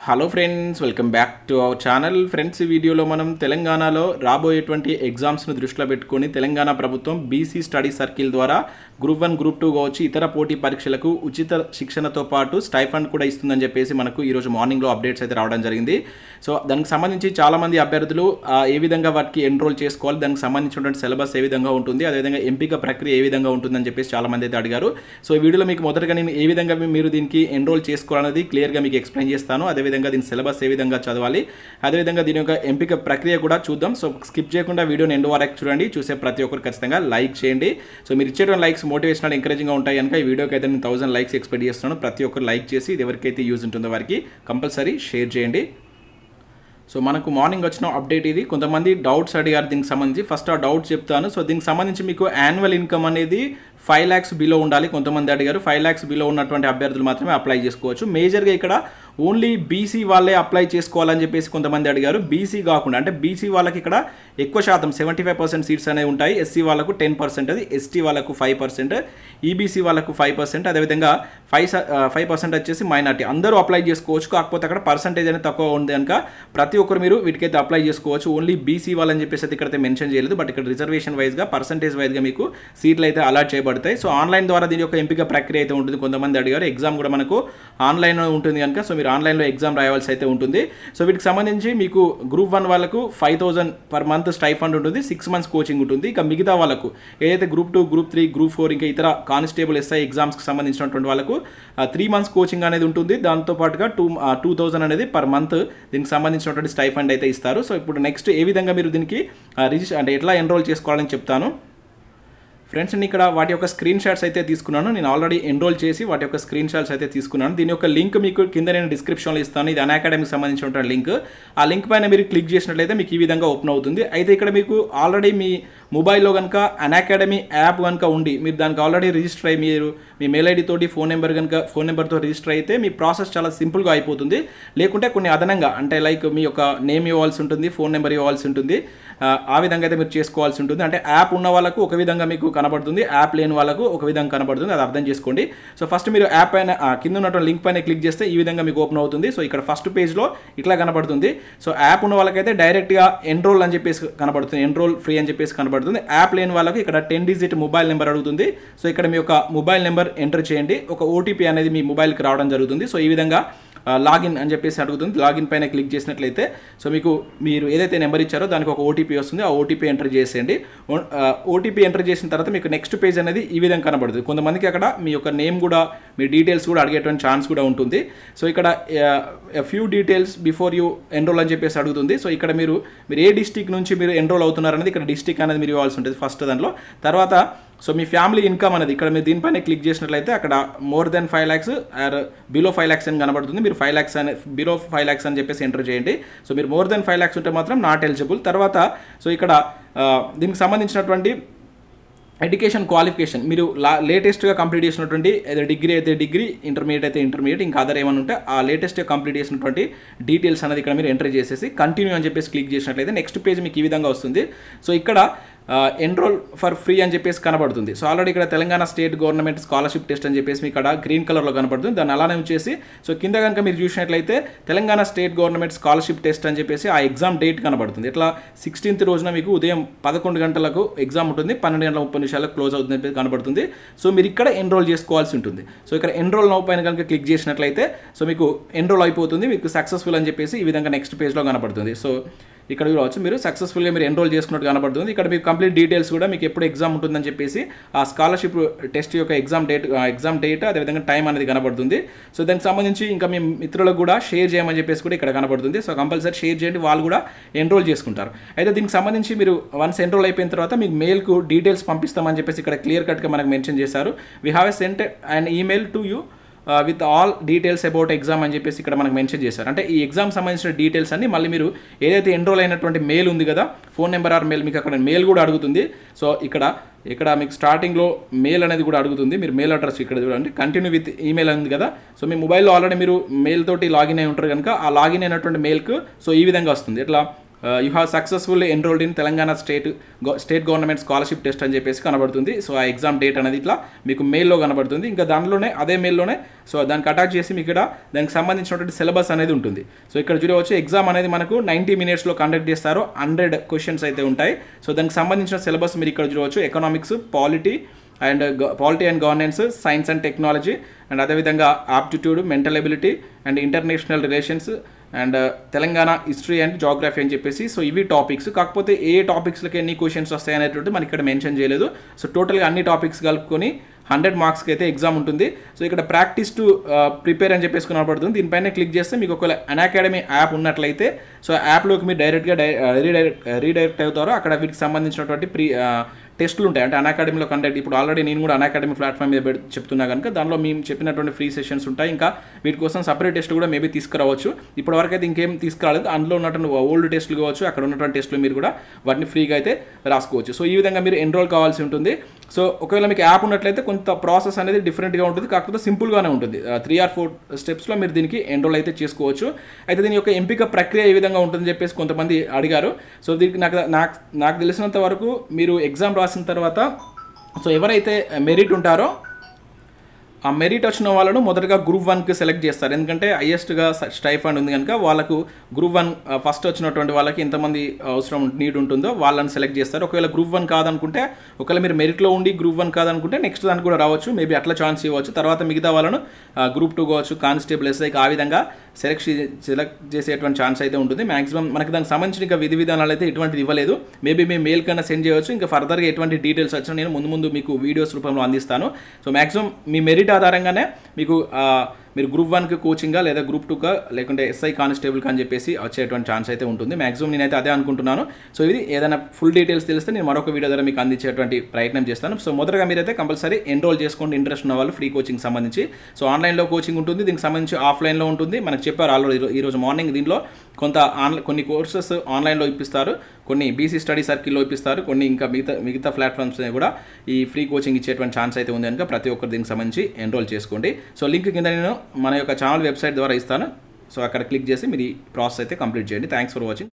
hello friends welcome back to our channel friends ఈ వీడియోలో మనం తెలంగాణలో రాబోయేటువంటి ఎగ్జామ్స్ను దృష్టిలో పెట్టుకొని తెలంగాణ ప్రభుత్వం బీసీ స్టడీ సర్కిల్ ద్వారా గ్రూప్ వన్ గ్రూప్ టూ కావచ్చు ఇతర పోటీ పరీక్షలకు ఉచిత శిక్షణతో పాటు స్టైఫండ్ కూడా ఇస్తుందని చెప్పేసి మనకు ఈరోజు మార్నింగ్లో అప్డేట్స్ అయితే రావడం జరిగింది సో దానికి సంబంధించి చాలామంది అభ్యర్థులు ఆ, ఏ విధంగా వాటికి ఎన్రోల్ చేసుకోవాలి దానికి సంబంధించినటువంటి సిలబస్ ఏ విధంగా ఉంటుంది అదేవిధంగా ఎంపిక ప్రక్రియ ఏ విధంగా ఉంటుందని చెప్పేసి చాలామంది అయితే అడిగారు సో ఈ వీడియోలో మీకు మొదటగా నేను ఏ విధంగా మీ- మీరు దీనికి ఎన్రోల్ చేసుకోవాలనేది క్లియర్గా మీకు ఎక్స్ప్లెయిన్ చేస్తాను అదేవిధంగా దీని సిలబస్ ఏ విధంగా చదవాలి అదేవిధంగా దీని యొక్క ఎంపిక ప్రక్రియ కూడా చూద్దాం సో స్కిప్ చేయకుండా వీడియోని ఎండ్ వరకు చూడండి చూసే ప్రతి ఒక్కరు ఖచ్చితంగా లైక్ చేయండి సో మీరు ఇచ్చేటువంటి లైక్స్ మోటివేషనల్ ఎంకరేజింగ్గా ఉంటాయి కనుక ఈ వీడియోకి అయితే నేను థౌసండ్ లైక్స్ ఎక్స్పెక్ట్ చేస్తున్నాను ప్రతి ఒక్కరు లైక్ చేసి ఇది ఎవరికైతే యూజ్ ఉంటుందో వారికి కంపల్సరీ షేర్ చేయండి సో మనకు మార్నింగ్ వచ్చిన అప్డేట్ ఇది కొంతమంది డౌట్స్ అడిగారు దీనికి సంబంధించి ఫస్ట్ ఆ డౌట్స్ చెప్తాను సో దీనికి సంబంధించి మీకు యాన్యువల్ ఇన్కమ్ అనేది ఫైవ్ ల్యాక్స్ బిలో ఉండాలి కొంతమంది అడిగారు ఫైవ్ ల్యాక్స్ బిలో ఉన్నటువంటి అభ్యర్థులు మాత్రమే అప్లై చేసుకోవచ్చు మేజర్గా ఇక్కడ ఓన్లీ బీసీ వాళ్ళే అప్లై చేసుకోవాలని చెప్పేసి కొంతమంది అడిగారు బీసీ కాకుండా అంటే బీసీ వాళ్ళకి ఇక్కడ ఎక్కువ శాతం సెవెంటీ ఫైవ్ పర్సెంట్ సీట్స్ అనేవి ఉంటాయి ఎస్సీ వాళ్ళకు టెన్ పర్సెంట్ అది ఎస్టీ వాళ్ళకు ఫైవ్ పర్సెంట్ ఈబీసీ వాళ్ళకు ఫైవ్ పర్సెంట్ అదేవిధంగా ఫైవ్ ఫైవ్ పర్సెంట్ వచ్చేసి మైనార్టీ అందరూ అప్లై చేసుకోవచ్చు కాకపోతే అక్కడ పర్సంటేజ్ అనేది తక్కువ ఉంది కనుక ప్రతి ఒక్కరు మీరు వీటికైతే అప్లై చేసుకోవచ్చు ఓన్లీ బీసీ వాళ్ళని చెప్పేసి అయితే ఇక్కడైతే మెన్షన్ చేయలేదు బట్ ఇక్కడ రిజర్వేషన్ వైజ్గా పర్సంటేజ్ వైజ్గా మీకు సీట్లు అయితే అలాట్ చేయబడతాయి సో ఆన్లైన్ ద్వారా దీని యొక్క ఎంపిక ప్రక్రియ అయితే ఉంటుంది కొంతమంది అడిగారు ఎగ్జామ్ కూడా మనకు ఆన్లైన్లో ఉంటుంది కనుక సో మీరు ఆన్లైన్లో ఎగ్జామ్ రాయవలసి అయితే ఉంటుంది సో వీటికి సంబంధించి మీకు గ్రూప్ వన్ వాళ్ళకు five thousand per month stipend ఉంటుంది సిక్స్ మంత్స్ కోచింగ్ ఉంటుంది ఇక మిగతా వాళ్ళకు ఏదైతే group two group three group four ఇంకా ఇతర కానిస్టేబుల్ ఎస్ఐ ఎగ్జామ్స్కి సంబంధించినటువంటి వాళ్ళకు త్రీ మంత్స్ కోచింగ్ అనేది ఉంటుంది దాంతో పాటుగా టూ టూ థౌసండ్ అనేది పర్ మంత్ దీనికి సంబంధించినటువంటి స్టైఫండ్ అయితే ఇస్తారు సో ఇప్పుడు నెక్స్ట్ ఏ విధంగా మీరు దీనికి రిజిస్టర్ అంటే ఎట్లా ఎన్రోల్ చేసుకోవాలని చెప్తాను ఫ్రెండ్స్ నేను ఇక్కడ వాటి యొక్క స్క్రీన్ షాట్స్ అయితే తీసుకున్నాను నేను ఆల్రెడీ ఎన్రోల్ చేసి వాటి యొక్క స్క్రీన్ షాట్స్ అయితే తీసుకున్నాను దీని యొక్క లింక్ మీకు కింద నేను డిస్క్రిప్షన్లో ఇస్తాను ఇది అన్ అకాడమీకి సంబంధించిన లింక్ ఆ లింక్ పైన మీరు క్లిక్ చేసినట్లయితే మీకు ఈ విధంగా ఓపెన్ అవుతుంది అయితే ఇక్కడ మీకు ఆల్రెడీ మీ మొబైల్లో కనుక అన్ అకాడమీ యాప్ కనుక ఉండి మీరు దానికి ఆల్రెడీ రిజిస్టర్ అయ్యి మీరు మీ మెయిల్ ఐడి తోటి ఫోన్ నెంబర్ కనుక ఫోన్ నెంబర్తో రిజిస్టర్ అయితే మీ ప్రాసెస్ చాలా సింపుల్గా అయిపోతుంది లేకుంటే కొన్ని అదనంగా అంటే లైక్ మీ యొక్క నేమ్ ఇవ్వాల్సి ఉంటుంది ఫోన్ నెంబర్ ఇవ్వాల్సి ఉంటుంది ఆ, ఆ విధంగా అయితే మీరు చేసుకోవాల్సి ఉంటుంది అంటే యాప్ ఉన్న వాళ్ళకు ఒక విధంగా మీకు కనబడుతుంది యాప్ లేని వాళ్ళకు ఒక విధంగా కనబడుతుంది అది అర్థం చేసుకోండి సో ఫస్ట్ మీరు యాప్ పైన ఆ, కింద ఉన్నటువంటి లింక్ పైన క్లిక్ చేస్తే ఈ విధంగా మీకు ఓపెన్ అవుతుంది సో ఇక్కడ ఫస్ట్ పేజ్లో ఇట్లా కనబడుతుంది సో యాప్ ఉన్న వాళ్ళకైతే డైరెక్ట్గా ఎన్రోల్ అని చెప్పేసి కనబడుతుంది ఎన్రోల్ ఫ్రీ అని చెప్పేసి కనబడుతుంది యాప్ లేని వాళ్ళకి ఇక్కడ టెన్ డిజిట్ మొబైల్ నెంబర్ అడుగుతుంది సో ఇక్కడ మీ యొక్క మొబైల్ నెంబర్ ఎంటర్ చేయండి ఒక ఓటీపీ అనేది మీ మొబైల్కి రావడం జరుగుతుంది సో ఈ విధంగా లాగిన్ అని చెప్పేసి అడుగుతుంది లాగిన్ పైన క్లిక్ చేసినట్లయితే సో మీకు మీరు ఏదైతే నెంబర్ ఇచ్చారో దానికి ఒక ఓటీపీ వస్తుంది ఆ ఓటీపీ ఎంటర్ చేసేయండి ఓటీపీ ఎంటర్ చేసిన తర్వాత మీకు నెక్స్ట్ పేజ్ అనేది ఈ విధంగా కనబడుతుంది కొంతమందికి అక్కడ మీ యొక్క నేమ్ కూడా మీ డీటెయిల్స్ కూడా అడిగేటువంటి ఛాన్స్ కూడా ఉంటుంది సో ఇక్కడ few details before you enrol అని చెప్పేసి అడుగుతుంది సో ఇక్కడ మీరు మీరు ఏ డిస్టిక్ నుంచి మీరు ఎన్రోల్ అవుతున్నారు అనేది ఇక్కడ డిస్టిక్ అనేది మీరు ఇవ్వాల్సి ఉంటుంది ఫస్ట్ దాంట్లో తర్వాత సో మీ ఫ్యామిలీ ఇన్కమ్ అనేది ఇక్కడ మీరు దీనిపైన క్లిక్ చేసినట్లయితే అక్కడ more than five lakhs or below five lakhs అని కనబడుతుంది మీరు ఫైవ్ ల్యాక్స్ అని బిలో ఫైవ్ ల్యాక్స్ అని చెప్పేసి ఎంటర్ చేయండి సో మీరు మోర్ దెన్ ఫైవ్ ల్యాక్స్ ఉంటే మాత్రం నాట్ ఎలిజిబుల్ తర్వాత సో ఇక్కడ ఆ, దీనికి సంబంధించినటువంటి ఎడ్యుకేషన్ క్వాలిఫికేషన్ మీరు లా లేటెస్ట్గా కంప్లీట్ చేసినటువంటి ఏదో డిగ్రీ అయితే డిగ్రీ ఇంటర్మీడియట్ అయితే ఇంటర్మీడియట్ ఇంకా అదర్ ఏమైనా ఉంటే ఆ లేటెస్ట్గా కంప్లీట్ చేసినటువంటి డీటెయిల్స్ అనేది ఇక్కడ మీరు ఎంటర్ చేసేసి కంటిన్యూ అని చెప్పేసి క్లిక్ చేసినట్లయితే నెక్స్ట్ పేజ్ మీకు ఈ విధంగా వస్తుంది సో ఇక్కడ ఎన్రోల్ ఫర్ ఫ్రీ అని చెప్పేసి కనబడుతుంది సో ఆల్రెడీ ఇక్కడ Telangana state government scholarship test అని చెప్పేసి మీకు ఇక్కడ గ్రీన్ కలర్లో కనబడుతుంది దాన్ని అలానే వచ్చేసి సో కింద కనుక మీరు చూసినట్లయితే Telangana state government scholarship test అని చెప్పేసి ఆ ఎగ్జామ్ డేట్ కనబడుతుంది ఇట్లా సిక్స్టీన్త్ రోజున మీకు ఉదయం పదకొండు గంటలకు ఎగ్జామ్ ఉంటుంది పన్నెండు గంటల ముప్పై నిమిషాలకు క్లోజ్ అవుతుంది చెప్పేసి కనబడుతుంది సో మీరు ఇక్కడ ఎన్రోల్ చేసుకోవాల్సి ఉంటుంది సో ఇక్కడ ఎన్రోల్ నౌ పైన కనుక క్లిక్ చేసినట్లయితే సో మీకు ఎన్రోల్ అయిపోతుంది మీకు సక్సెస్ఫుల్ అని చెప్పేసి ఈ విధంగా నెక్స్ట్ పేజ్లో కనబడుతుంది సో ఇక్కడ చూడవచ్చు మీరు సక్సెస్ఫుల్గా మీరు ఎన్రోల్ చేసుకున్నట్టు కనబడుతుంది ఇక్కడ మీకు కంప్లీట్ డీటెయిల్స్ కూడా మీకు ఎప్పుడు ఎగ్జామ్ ఉంటుందని చెప్పేసి ఆ స్కాలర్షిప్ టెస్ట్ యొక్క ఎగ్జామ్ డేట్ ఎగ్జామ్ డేట్ అదేవిధంగా టైం అనేది కనబడుతుంది సో దానికి సంబంధించి ఇంకా మీ మిత్రులకు కూడా షేర్ చేయమని చెప్పేసి కూడా ఇక్కడ కనబడుతుంది సో కంపల్సరీ షేర్ చేయండి వాళ్ళు కూడా ఎన్రోల్ చేసుకుంటారు అయితే దీనికి సంబంధించి మీరు వన్స్ ఎన్రోల్ అయిపోయిన తర్వాత మీకు మెయిల్కు డీటెయిల్స్ పంపిస్తామని చెప్పేసి ఇక్కడ క్లియర్ కట్గా మనకు మెన్షన్ చేశారు we have a sent and email to you with all details about exam అని చెప్పేసి ఇక్కడ మనకు మెన్షన్ చేశారు అంటే ఈ ఎగ్జామ్ సంబంధించిన డీటెయిల్స్ అన్ని మళ్ళీ మీరు ఏదైతే ఎన్రోల్ అయినటువంటి మెయిల్ ఉంది కదా ఫోన్ నెంబర్ ఆర్ మెయిల్ మీకు అక్కడ మెయిల్ కూడా అడుగుతుంది సో ఇక్కడ ఇక్కడ మీకు స్టార్టింగ్లో మెయిల్ అనేది కూడా అడుగుతుంది మీరు మెయిల్ అడ్రస్ ఇక్కడ చూడండి కంటిన్యూ విత్ ఈమెయిల్ ఉంది కదా సో మీ మొబైల్లో ఆల్రెడీ మీరు మెయిల్ తోటి లాగిన్ అయి ఉంటారు కనుక ఆ లాగిన్ అయినటువంటి మెయిల్కు సో ఈ విధంగా వస్తుంది ఇట్లా you have successfully enrolled in Telangana state state government scholarship test అని చెప్పేసి కనబడుతుంది సో ఆ ఎగ్జామ్ డేట్ అనేది ఇట్లా మీకు మెయిల్లో కనబడుతుంది ఇంకా దానిలోనే అదే మెయిల్లోనే సో దానికి అటాచ్ చేసి మీకు ఇక్కడ దానికి సంబంధించినటువంటి సిలబస్ అనేది ఉంటుంది సో ఇక్కడ చూడవచ్చు ఎగ్జామ్ అనేది మనకు నైంటీ మినిట్స్లో కండక్ట్ చేస్తారు హండ్రెడ్ క్వశ్చన్స్ అయితే ఉంటాయి సో దానికి సంబంధించిన సిలబస్ మీరు ఇక్కడ చూడవచ్చు economics polity and polity and governance science and technology and అదేవిధంగా aptitude mental ability and international relations and Telangana history and geography అని చెప్పేసి సో ఇవి టాపిక్స్ కాకపోతే ఏ టాపిక్స్లకి ఎన్ని క్వశ్చన్స్ వస్తాయి అనేటువంటి మనకి ఇక్కడ మెన్షన్ చేయలేదు సో టోటల్గా అన్ని టాపిక్స్ కలుపుకొని హండ్రెడ్ మార్క్స్కి అయితే ఎగ్జామ్ ఉంటుంది సో ఇక్కడ ప్రాక్టీస్ టు ప్రిపేర్ అని చెప్పేసి కనబడుతుంది దీనిపైన క్లిక్ చేస్తే మీకు ఒకవేళ అన్ అకాడమీ యాప్ ఉన్నట్లయితే సో యాప్లోకి మీరు డైరెక్ట్గా డై రీడైరెక్ట్ రీడైరెక్ట్ అవుతారో అక్కడ వీటికి సంబంధించినటువంటి ప్రీ టెస్టులు ఉంటాయి అంటే అన్ అకాడమీలో కండక్ట్ ఇప్పుడు ఆల్రెడీ నేను కూడా అన్ అకాడమీ ప్లాట్ఫామ్ మీద పెట్- చెప్తున్నా కనుక దానిలో మేము చెప్పినటువంటి ఫ్రీ సెషన్స్ ఉంటాయి ఇంకా వీటి కోసం సపరేట్ టెస్ట్ కూడా మేబీ తీసుకురావచ్చు ఇప్పటి వరకు అయితే ఇంకేం తీసుకురాలేదు అందులో ఉన్నటువంటి ఓల్డ్ టెస్టులు కావచ్చు అక్కడ ఉన్నటువంటి టెస్టులు మీరు కూడా వాటిని ఫ్రీగా అయితే రాసుకోవచ్చు సో ఈ విధంగా మీరు ఎన్రోల్ కావాల్సి ఉంటుంది సో ఒకవేళ మీకు యాప్ ఉన్నట్లయితే కొంత ప్రాసెస్ అనేది డిఫరెంట్గా ఉంటుంది కాకపోతే సింపుల్గానే ఉంటుంది త్రీ ఆర్ ఫోర్ స్టెప్స్లో మీరు దీనికి ఎన్రోల్ అయితే చేసుకోవచ్చు అయితే దీని యొక్క ఎంపిక ప్రక్రియ ఏ విధంగా ఉంటుందని చెప్పేసి కొంతమంది అడిగారు సో దీనికి నాకు నాకు నాకు తెలిసినంత వరకు మీరు ఎగ్జామ్ రాసిన తర్వాత సో ఎవరైతే మెరిట్ ఉంటారో ఆ మెరిట్ వచ్చిన వాళ్ళను మొదటగా గ్రూప్ వన్కి సెలెక్ట్ చేస్తారు ఎందుకంటే హైయెస్ట్గా స్టైఫండ్ ఉంది కనుక వాళ్ళకు గ్రూప్ వన్ ఫస్ట్ వచ్చినటువంటి వాళ్ళకి ఎంతమంది అవసరం నీడ్ ఉంటుందో వాళ్ళని సెలెక్ట్ చేస్తారు ఒకవేళ గ్రూప్ వన్ కాదనుకుంటే ఒకవేళ మీరు మెరిట్లో ఉండి గ్రూప్ వన్ కాదనుకుంటే నెక్స్ట్ దానికి కూడా రావచ్చు మేబీ అట్లా ఛాన్స్ ఇవ్వచ్చు తర్వాత మిగతా వాళ్ళను గ్రూప్ టూ కావచ్చు కానిస్టేబుల్ ఎస్ఐకి ఆ విధంగా సెలెక్ట్ సెలెక్ట్ చేసేటువంటి ఛాన్స్ అయితే ఉంటుంది మాక్సిమం మనకి దానికి సంబంధించిన ఇంకా విధి విధానాలు అయితే ఎటువంటిది ఇవ్వలేదు మేబీ మేము మెయిల్ కన్నా సెండ్ చేయవచ్చు ఇంకా ఫర్దర్గా ఎటువంటి డీటెయిల్స్ వచ్చినా నేను ముందు ముందు మీకు వీడియోస్ రూపంలో అందిస్తాను సో మాక్సిమం మీ మెరిట్ ఆధారంగానే మీకు ఆ, మీరు గ్రూప్ వన్కి కోచింగ్గా లేదా గ్రూప్ టూగా లేకుంటే ఎస్ఐ కానిస్టేబుల్కి అని చెప్పేసి వచ్చేటువంటి ఛాన్స్ అయితే ఉంటుంది మాక్సిమం నేనైతే అదే అనుకుంటున్నాను సో ఇది ఏదైనా ఫుల్ డీటెయిల్స్ తెలిస్తే నేను మరొక వీడియో ద్వారా మీకు అందించేటువంటి ప్రయత్నం చేస్తాను సో మొదటగా మీరైతే కంపల్సరీ ఎన్రోల్ చేసుకోండి ఇంట్రెస్ట్ ఉన్న వాళ్ళు ఫ్రీ కోచింగ్ సంబంధించి సో ఆన్లైన్లో కోచింగ్ ఉంటుంది దీనికి సంబంధించి ఆఫ్లైన్లో ఉంటుంది మనకు చెప్పారు ఆల్రెడీ ఈరోజు మార్నింగ్ దీనిలో కొంత ఆన్లైన్ కొన్ని కోర్సెస్ ఆన్లైన్లో ఇప్పిస్తారు కొన్ని బీసీ స్టడీ సర్కిల్లో ఇప్పిస్తారు కొన్ని ఇంకా మిగతా మిగతా ప్లాట్ఫామ్స్ కూడా ఈ ఫ్రీ కోచింగ్ ఇచ్చేటువంటి ఛాన్స్ అయితే ఉంది కనుక ప్రతి ఒక్కరు దీనికి సంబంధించి ఎన్రోల్ చేసుకోండి సో లింక్ కింద నేను మన యొక్క ఛానల్ వెబ్సైట్ ద్వారా ఇస్తాను సో అక్కడ క్లిక్ చేసి మీరు ఈ ప్రాసెస్ అయితే కంప్లీట్ చేయండి థ్యాంక్స్ ఫర్ వాచింగ్